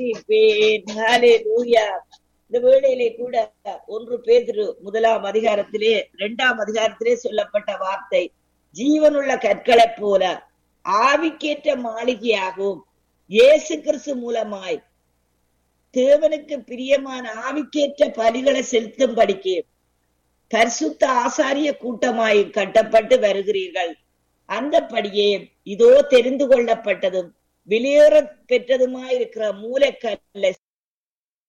நேசிப்பேன் ஹalleluya இந்த வேளையிலே கூட ஒன்று பேதுரு முதலாம் அதிகாரத்திலே இரண்டாம் அதிகாரத்திலே சொல்லப்பட்ட வார்த்தை ஜீவனுள்ள கற்களைப் போல ஆவிக்கேற்ற மாளிகையாகவும் இயேசு கிறிஸ்து மூலமாய் தேவனுக்கு பிரியமான ஆவிக்கேற்ற பலிகளை செலுத்தும்படிக்கு பரிசுத்த ஆசாரிய கூட்டமாய் கட்டப்பட்டு வருகிறீர்கள் அந்தபடியே இதோ தெரிந்து கொள்ளப்பட்டதும் வெளியேற பெற்றதுமாயிருக்கிற மூலக்கல்லை